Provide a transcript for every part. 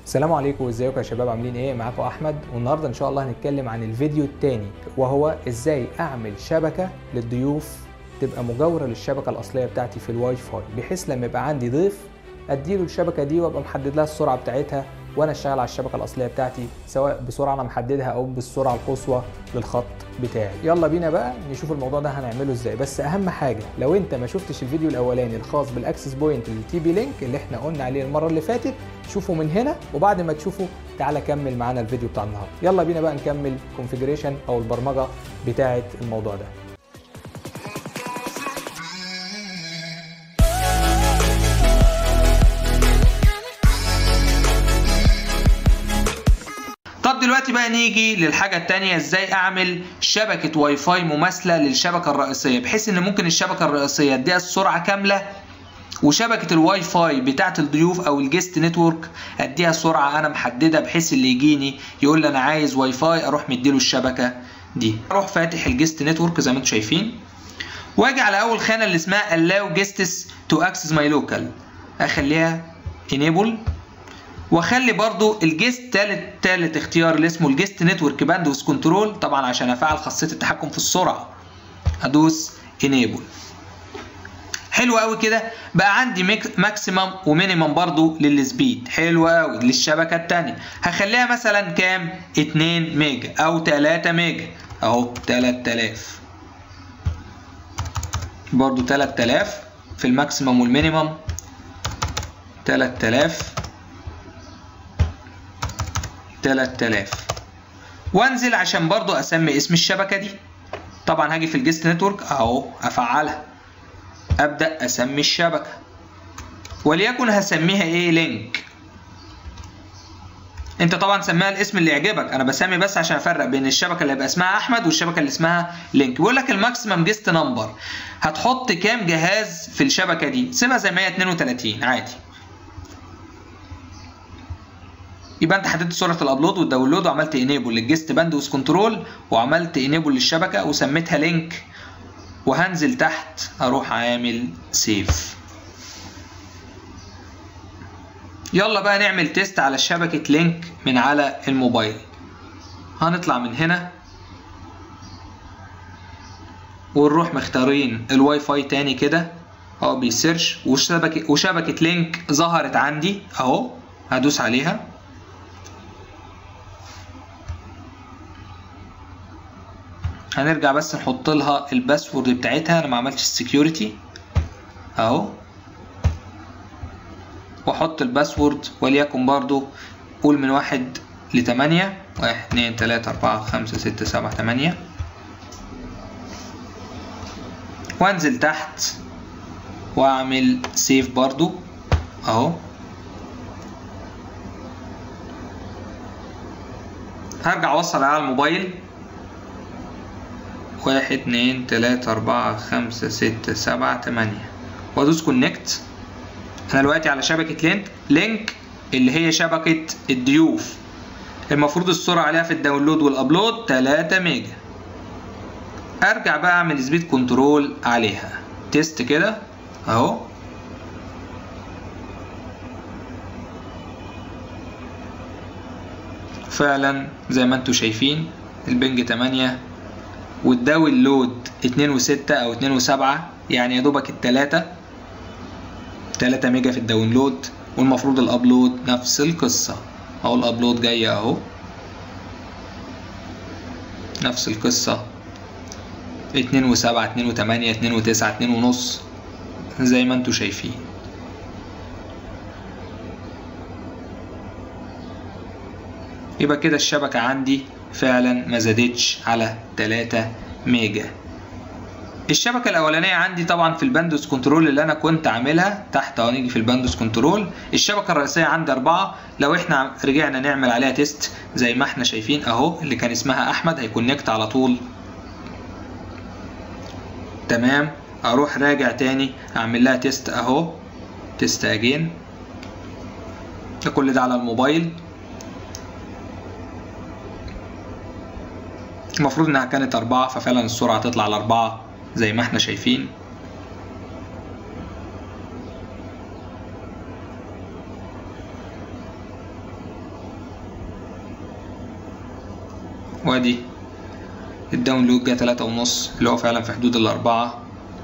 السلام عليكم ازيكم يا شباب عاملين ايه معاكم احمد والنهارده ان شاء الله هنتكلم عن الفيديو التاني وهو ازاي اعمل شبكه للضيوف تبقى مجاوره للشبكه الاصليه بتاعتي في الواي فاي بحيث لما يبقى عندي ضيف اديله الشبكه دي وابقى محدد لها السرعه بتاعتها وانا اشتغل على الشبكه الاصليه بتاعتي سواء بسرعه انا محددها او بالسرعه القصوى للخط بتاعي يلا بينا بقى نشوف الموضوع ده هنعمله ازاي بس اهم حاجه لو انت ما شفتش الفيديو الاولاني الخاص بالاكسس بوينت للتي بي لينك اللي احنا قلنا عليه المره اللي فاتت شوفه من هنا وبعد ما تشوفه تعالى كمل معانا الفيديو بتاع النهارده يلا بينا بقى نكمل كونفيجريشن او البرمجه بتاعه الموضوع ده طب دلوقتي بقى نيجي للحاجة التانية ازاي اعمل شبكة واي فاي مماثلة للشبكة الرئيسية بحيث ان ممكن الشبكة الرئيسية اديها السرعة كاملة وشبكة الواي فاي بتاعة الضيوف او الجيست نتورك اديها سرعة انا محددة بحيث اللي يجيني يقول لي انا عايز واي فاي اروح مديله الشبكة دي اروح فاتح الجيست نتورك زي ما انتم شايفين واجي على اول خانة اللي اسمها allow guests to access my local اخليها enable واخلي برضو الجيست تالت تالت اختيار اللي اسمه الجيست نتورك باندوث كنترول طبعا عشان افعل خاصيه التحكم في السرعه ادوس انيبل حلو قوي كده بقى عندي ماكسيمم ومينيمم برضو للسبيد حلو قوي للشبكه الثانيه هخليها مثلا كام 2 ميجا او 3 ميجا اهو 3000 برضو 3000 في الماكسيمم والمينيمم 3000 3000 وانزل عشان برضو اسمي اسم الشبكه دي طبعا هاجي في الجست نتورك اهو افعلها ابدا اسمي الشبكه وليكن هسميها ايه لينك انت طبعا سميها الاسم اللي يعجبك انا بسمي بس عشان افرق بين الشبكه اللي هيبقى اسمها احمد والشبكه اللي اسمها لينك بيقول لك الماكسيمم جيست نمبر هتحط كام جهاز في الشبكه دي سيبها زي ما هي 32 عادي يبقى انت حددت سرعه الابلود والداونلود وعملت انيبل للجست باندوث كنترول وعملت انيبل للشبكه وسميتها لينك وهنزل تحت اروح عامل سيف يلا بقى نعمل تيست على شبكه لينك من على الموبايل هنطلع من هنا ونروح مختارين الواي فاي تاني كده اهو بيسيرش وشبكه وشبكه لينك ظهرت عندي اهو هدوس عليها هنرجع بس نحط لها الباسورد بتاعتها انا ما عملتش السكيورتي اهو واحط الباسورد وليكن برضو قول من واحد لتمانية واحد اتنين تلاتة اربعة خمسة ستة سبعة تمانية وانزل تحت واعمل سيف برضو اهو هرجع اوصل على الموبايل واحد اتنين تلاتة أربعة خمسة ستة سبعة تمانية وأدوس كونكت أنا دلوقتي على شبكة لينك لينك اللي هي شبكة الضيوف المفروض السرعة عليها في الداونلود والأبلود تلاتة ميجا أرجع بقى أعمل سبيد كنترول عليها تيست كده أهو فعلا زي ما انتوا شايفين البنج 8 والداونلود 2 و6 او 2 و7 يعني يا دوبك التلاتة 3 ميجا في الداونلود والمفروض الابلود نفس القصة اهو الابلود جاي اهو نفس القصة 2 و7 2 و8 2 و9 2 ونص زي ما انتوا شايفين يبقى كده الشبكة عندي فعلا ما زادتش على 3 ميجا الشبكة الأولانية عندي طبعا في الباندوث كنترول اللي أنا كنت عاملها تحت أهو نيجي في الباندوث كنترول الشبكة الرئيسية عندي أربعة لو إحنا رجعنا نعمل عليها تيست زي ما إحنا شايفين أهو اللي كان اسمها أحمد هيكونكت على طول تمام أروح راجع تاني أعمل لها تيست أهو تيست أجين كل ده على الموبايل المفروض انها كانت أربعة ففعلا السرعة تطلع لأربعة زي ما احنا شايفين وادي الداونلود جه تلاتة ونص اللي هو فعلا في حدود الأربعة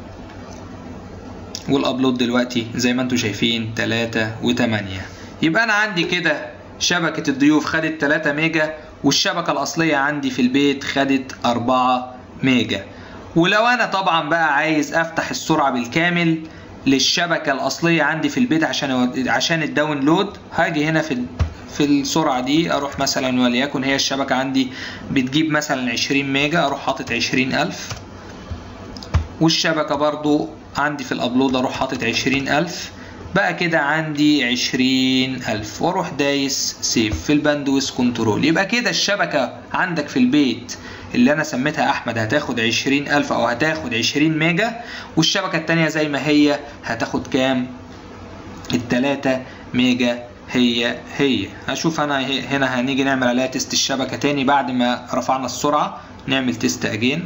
والأبلود دلوقتي زي ما انتم شايفين تلاتة وتمانية يبقى أنا عندي كده شبكة الضيوف خدت تلاتة ميجا والشبكة الأصلية عندي في البيت خدت أربعة ميجا ولو أنا طبعا بقى عايز أفتح السرعة بالكامل للشبكة الأصلية عندي في البيت عشان عشان الداونلود هاجي هنا في في السرعة دي أروح مثلا وليكن هي الشبكة عندي بتجيب مثلا 20 ميجا أروح حاطط 20000 والشبكة برضو عندي في الأبلود أروح حاطط 20000 بقى كده عندي 20000 واروح دايس سيف في الباندويث كنترول يبقى كده الشبكة عندك في البيت اللي انا سميتها احمد هتاخد 20000 او هتاخد 20 ميجا والشبكة التانية زي ما هي هتاخد كام التلاتة ميجا هي هي هشوف انا هنا هنيجي نعمل عليها تيست الشبكة تاني بعد ما رفعنا السرعة نعمل تيست اجين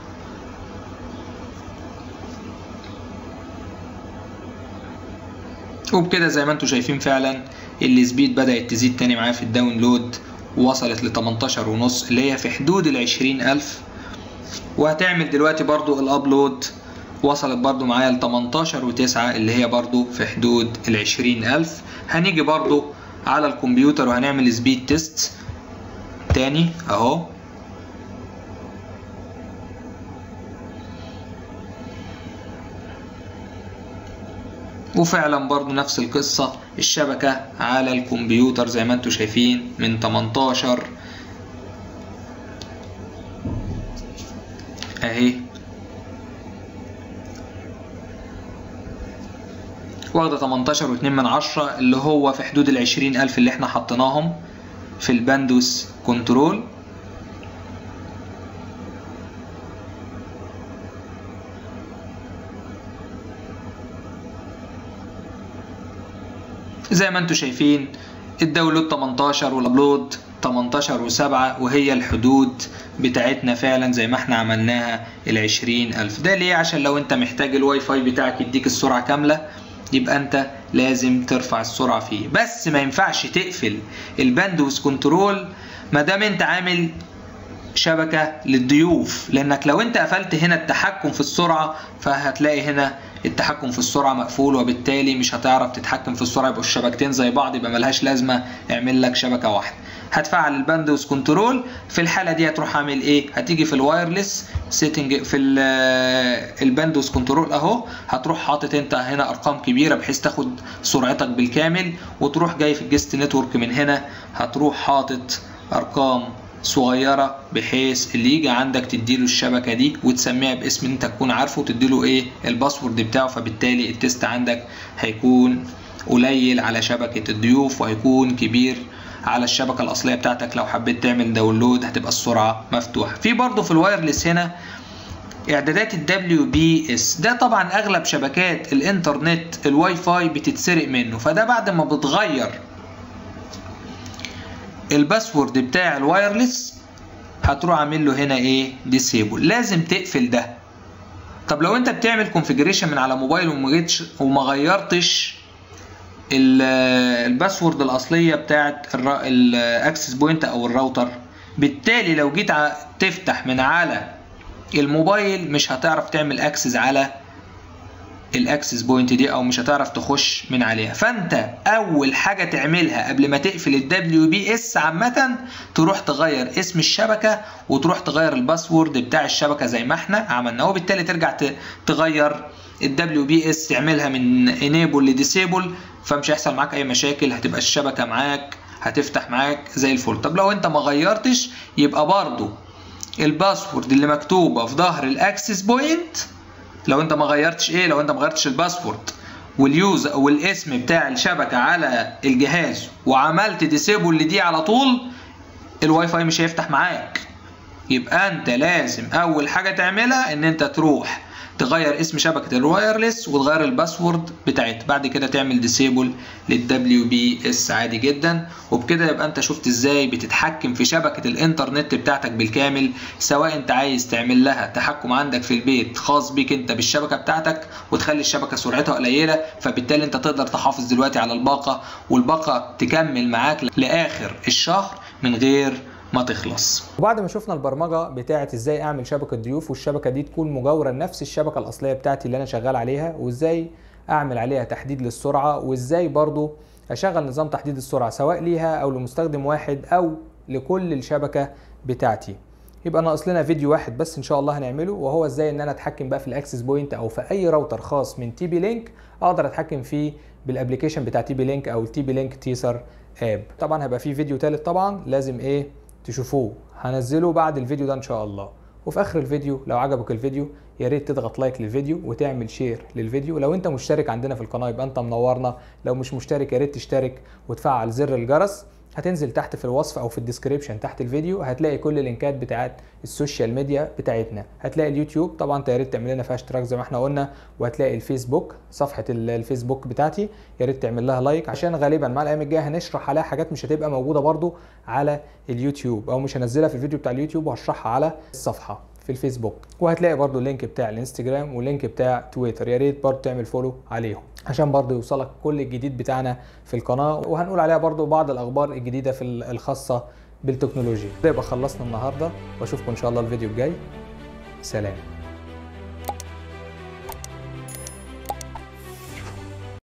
وبكده زي ما انتم شايفين فعلا السبيد بدأت تزيد تاني معايا في الداونلود وصلت ل 18 ونص اللي هي في حدود ال 20000 وهتعمل دلوقتي برضو الابلود وصلت برضو معايا ل 18 و9 اللي هي برضو في حدود ال 20000 هنيجي برضو على الكمبيوتر وهنعمل سبيد تيست تاني اهو وفعلا برضو نفس القصة الشبكة على الكمبيوتر زي ما انتم شايفين من 18 اهي واخدة 18 واتنين من عشرة اللي هو في حدود العشرين ألف اللي احنا حطيناهم في الباندوس كنترول زي ما انتم شايفين الداونلود 18 والابلود 18 و7 وهي الحدود بتاعتنا فعلا زي ما احنا عملناها ال 20000 ده ليه عشان لو انت محتاج الواي فاي بتاعك يديك السرعه كامله يبقى انت لازم ترفع السرعه فيه بس ما ينفعش تقفل الباندوث كنترول ما دام انت عامل شبكه للضيوف لانك لو انت قفلت هنا التحكم في السرعه فهتلاقي هنا التحكم في السرعه مقفول وبالتالي مش هتعرف تتحكم في السرعه يبقوا الشبكتين زي بعض يبقى ملهاش لازمه اعمل لك شبكه واحده هتفعل الباندوث كنترول في الحاله دي هتروح عامل ايه هتيجي في الوايرلس سيتنج في الباندوث كنترول اهو هتروح حاطط انت هنا ارقام كبيره بحيث تاخد سرعتك بالكامل وتروح جاي في الجست نتورك من هنا هتروح حاطط ارقام صغيره بحيث اللي يجي عندك تديله الشبكه دي وتسميها باسم انت تكون عارفه وتديله ايه الباسورد بتاعه فبالتالي التست عندك هيكون قليل على شبكه الضيوف وهيكون كبير على الشبكه الاصليه بتاعتك لو حبيت تعمل داونلود هتبقى السرعه مفتوحه في برضه في الوايرلس هنا اعدادات ال WBS ده طبعا اغلب شبكات الانترنت الواي فاي بتتسرق منه فده بعد ما بتغير الباسورد بتاع الوايرلس هتروح عامل له هنا ايه ديسيبل لازم تقفل ده طب لو انت بتعمل كونفيجريشن من على موبايل وما جيتش وما غيرتش الباسورد الاصليه بتاعت الاكسس بوينت او الراوتر بالتالي لو جيت تفتح من على الموبايل مش هتعرف تعمل اكسس على الاكسس بوينت دي او مش هتعرف تخش من عليها فانت اول حاجه تعملها قبل ما تقفل الدبليو بي اس عامه تروح تغير اسم الشبكه وتروح تغير الباسورد بتاع الشبكه زي ما احنا عملنا وبالتالي ترجع تغير الدبليو بي اس تعملها من انيبل لديسيبل فمش هيحصل معاك اي مشاكل هتبقى الشبكه معاك هتفتح معاك زي الفل طب لو انت ما غيرتش يبقى برضو الباسورد اللي مكتوبه في ظهر الاكسس بوينت لو انت ما غيرتش ايه لو انت ما غيرتش الباسورد واليوز او الاسم بتاع الشبكه على الجهاز وعملت ديسيبل لدي على طول الواي فاي مش هيفتح معاك يبقى انت لازم اول حاجه تعملها ان انت تروح تغير اسم شبكه الوايرلس وتغير الباسورد بتاعتها بعد كده تعمل ديسيبل للدبليو بي اس عادي جدا وبكده يبقى انت شفت ازاي بتتحكم في شبكه الانترنت بتاعتك بالكامل سواء انت عايز تعمل لها تحكم عندك في البيت خاص بيك انت بالشبكه بتاعتك وتخلي الشبكه سرعتها قليله فبالتالي انت تقدر تحافظ دلوقتي على الباقه والباقه تكمل معاك لاخر الشهر من غير ما تخلص وبعد ما شفنا البرمجه بتاعه ازاي اعمل شبكه ضيوف والشبكه دي تكون مجاوره لنفس الشبكه الاصليه بتاعتي اللي انا شغال عليها وازاي اعمل عليها تحديد للسرعه وازاي برضو اشغل نظام تحديد السرعه سواء ليها او لمستخدم واحد او لكل الشبكه بتاعتي يبقى ناقص لنا فيديو واحد بس ان شاء الله هنعمله وهو ازاي ان انا اتحكم بقى في الاكسس بوينت او في اي راوتر خاص من تي بي لينك اقدر اتحكم فيه بالابلكيشن بتاع تي بي لينك او التي بي لينك تيسر اب طبعا هيبقى فيه فيديو تالت طبعا لازم ايه تشوفوه هنزله بعد الفيديو ده ان شاء الله وفي اخر الفيديو لو عجبك الفيديو يا ريت تضغط لايك للفيديو وتعمل شير للفيديو لو انت مشترك عندنا في القناه يبقى انت منورنا لو مش مشترك يا ريت تشترك وتفعل زر الجرس هتنزل تحت في الوصف او في الديسكريبشن تحت الفيديو هتلاقي كل اللينكات بتاعت السوشيال ميديا بتاعتنا هتلاقي اليوتيوب طبعا انت يا ريت تعمل لنا فيها اشتراك زي ما احنا قلنا وهتلاقي الفيسبوك صفحه الفيسبوك بتاعتي يا ريت تعمل لها لايك عشان غالبا مع الايام الجايه هنشرح عليها حاجات مش هتبقى موجوده برضو على اليوتيوب او مش هنزلها في الفيديو بتاع اليوتيوب وهشرحها على الصفحه في الفيسبوك وهتلاقي برضو اللينك بتاع الانستجرام واللينك بتاع تويتر يا ريت برضو تعمل فولو عليهم عشان برضو يوصلك كل الجديد بتاعنا في القناه وهنقول عليها برضو بعض الاخبار الجديده في الخاصه بالتكنولوجيا ده يبقى خلصنا النهارده واشوفكم ان شاء الله الفيديو الجاي سلام